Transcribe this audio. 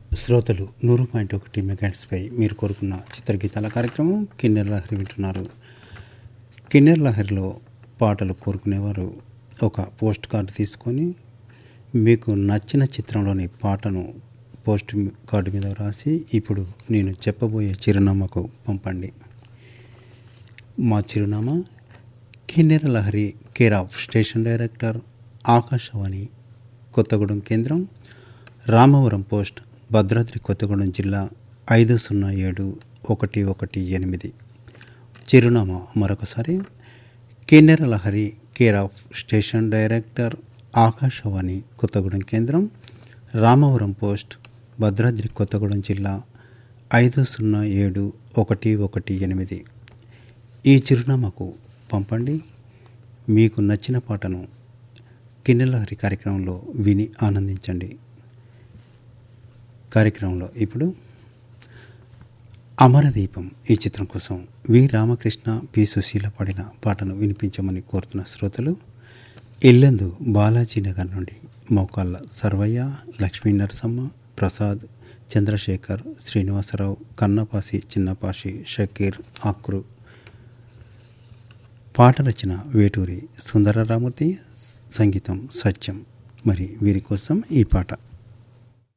శ్రోతలు నూరు పాయింట్ ఒకటి మెగాట్స్పై మీరు కోరుకున్న చిత్రగీతాల కార్యక్రమం కిన్నెర్ లహరి వింటున్నారు కిన్నెర్ లహరిలో పాటలు కోరుకునేవారు ఒక పోస్ట్ కార్డు తీసుకొని మీకు నచ్చిన చిత్రంలోని పాటను పోస్ట్ కార్డు మీద వ్రాసి ఇప్పుడు నేను చెప్పబోయే చిరునామాకు పంపండి మా చిరునామా Kinnera Lahari care of station director Akashvani Kothagudem కేంద్రం రామవరం పోస్ట్ భద్రాద్రి కొత్తగూడెం జిల్లా ఐదు సున్నా ఏడు ఒకటి ఒకటి ఎనిమిది చిరునామా మరొకసారి Kinnera Lahari care of station director Akashvani Kothagudem కేంద్రం రామవరం పోస్ట్ భద్రాద్రి కొత్తగూడెం జిల్లా ఐదు సున్నా ఏడు ఒకటి ఒకటి ఎనిమిది ఈ చిరునామాకు పంపండి మీకు నచ్చిన పాటను కిన్నెలహరి కార్యక్రమంలో విని ఆనందించండి కార్యక్రమంలో ఇప్పుడు అమరదీపం ఈ చిత్రం కోసం వి రామకృష్ణ పి సుశీల పాడిన పాటను వినిపించమని కోరుతున్న శ్రోతలు ఇల్లందు బాలాజీ నగర్ నుండి మోకాళ్ళ సర్వయ్య లక్ష్మీ నరసమ్మ ప్రసాద్ చంద్రశేఖర్ శ్రీనివాసరావు కన్నపాసి చిన్నపాసి షకీర్ ఆక్రు పాట రచన వేటూరి సుందరరామూర్తి సంగీతం సత్యం మరి వీరి కోసం ఈ పాట